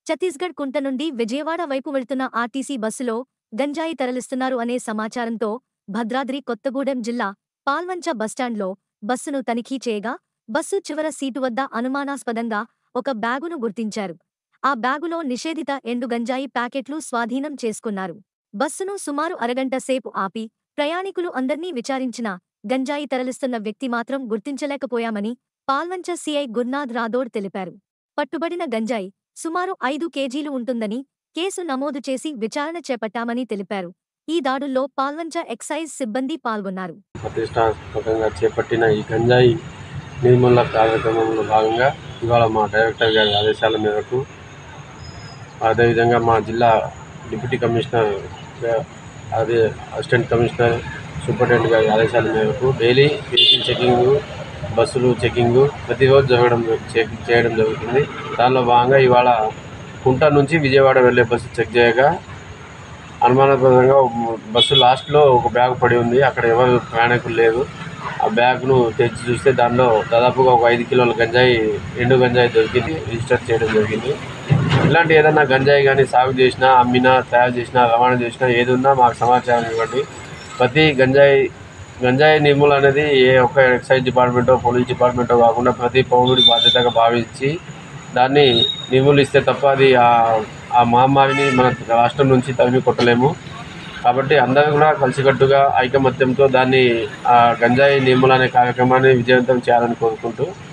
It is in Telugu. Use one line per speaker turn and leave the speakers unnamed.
ఛత్తీస్గఢ్ కుంట నుండి విజయవాడ వైపు వెళ్తున్న ఆర్టీసీ బస్సులో గంజాయి తరలిస్తున్నారు అనే సమాచారంతో భద్రాద్రి కొత్తగూడెం జిల్లా పాల్వంచ బస్టాండ్లో బస్సును తనిఖీ చేయగా బస్సు చివర సీటు వద్ద అనుమానాస్పదంగా ఒక బ్యాగును గుర్తించారు ఆ బ్యాగులో నిషేధిత ఎండు గంజాయి ప్యాకెట్లు స్వాధీనం చేసుకున్నారు బస్సును సుమారు అరగంట సేపు ఆపి ప్రయాణికులు అందర్నీ విచారించినా గంజాయి తరలిస్తున్న వ్యక్తి మాత్రం గుర్తించలేకపోయామని పాల్వంచ సీఐ గుర్నాథ్ రాథోడ్ తెలిపారు పట్టుబడిన గంజాయి సుమారు ఐదు కేజీలు ఉంటుందని కేసు నమోదు చేసి విచారణ చేపట్టామని తెలిపారు ఈ దాడుల్లో పాల్వంచ ఎక్సైజ్ సిబ్బంది పాల్గొన్నారు
ప్రతిష్టాత్మకంగా చేపట్టిన ఈ గంజాయి నిర్మూలన కార్యక్రమంలో భాగంగా ఇవాళ మా డైరెక్టర్ గారి ఆదేశాల మేరకు అదేవిధంగా మా జిల్లా డిప్యూటీ కమిషనర్ గా- అదే అసిస్టెంట్ కమిషనర్ సూపరింటెండెంట్ గారి ఆదేశాల మేరకు డైలీ వెహికల్ చెకింగ్ బస్సులు చెకింగ్ ప్రతిరోజు జరగడం చెక్ చేయడం జరుగుతుంది దానిలో భాగంగా ఇవాళ కుంట నుంచి విజయవాడ వెళ్ళే బస్సు చెక్ చేయగా అనుమానాస్పదంగా బస్సు లాస్ట్లో ఒక బ్యాగ్ పడి ఉంది అక్కడ ఎవరు ప్రయాణికులు లేరు ఆ బ్యాగ్ను తెచ్చి చూస్తే దానిలో దాదాపుగా ఒక ఐదు కిలోల గంజాయి ఎండు గంజాయి దొరికింది రిజిస్టర్ చేయడం జరిగింది ఇలాంటి ఏదైనా గంజాయి కానీ సాగు చేసినా అమ్మినా తయారు చేసినా రవాణా చేసినా ఏది ఉన్నా మాకు సమాచారం ఇవ్వండి ప్రతి గంజాయి గంజాయి నిర్మూలన అనేది ఏ ఒక్క ఎక్సైజ్ డిపార్ట్మెంటో పోలీస్ డిపార్ట్మెంటో కాకుండా ప్రతి పౌరుడి బాధ్యతగా భావించి దాన్ని నిర్మూలిస్తే తప్ప అది ఆ- ఆ మహమ్మారిని మన రాష్ట్రం నుంచి తరిమి కొట్టలేము కాబట్టి అందరూ కూడా కలిసికట్టుగా ఐకమత్యంతో దాన్ని ఆ గంజాయి నిర్మూలన అనే కార్యక్రమాన్ని విజయవంతం చేయాలని కోరుకుంటూ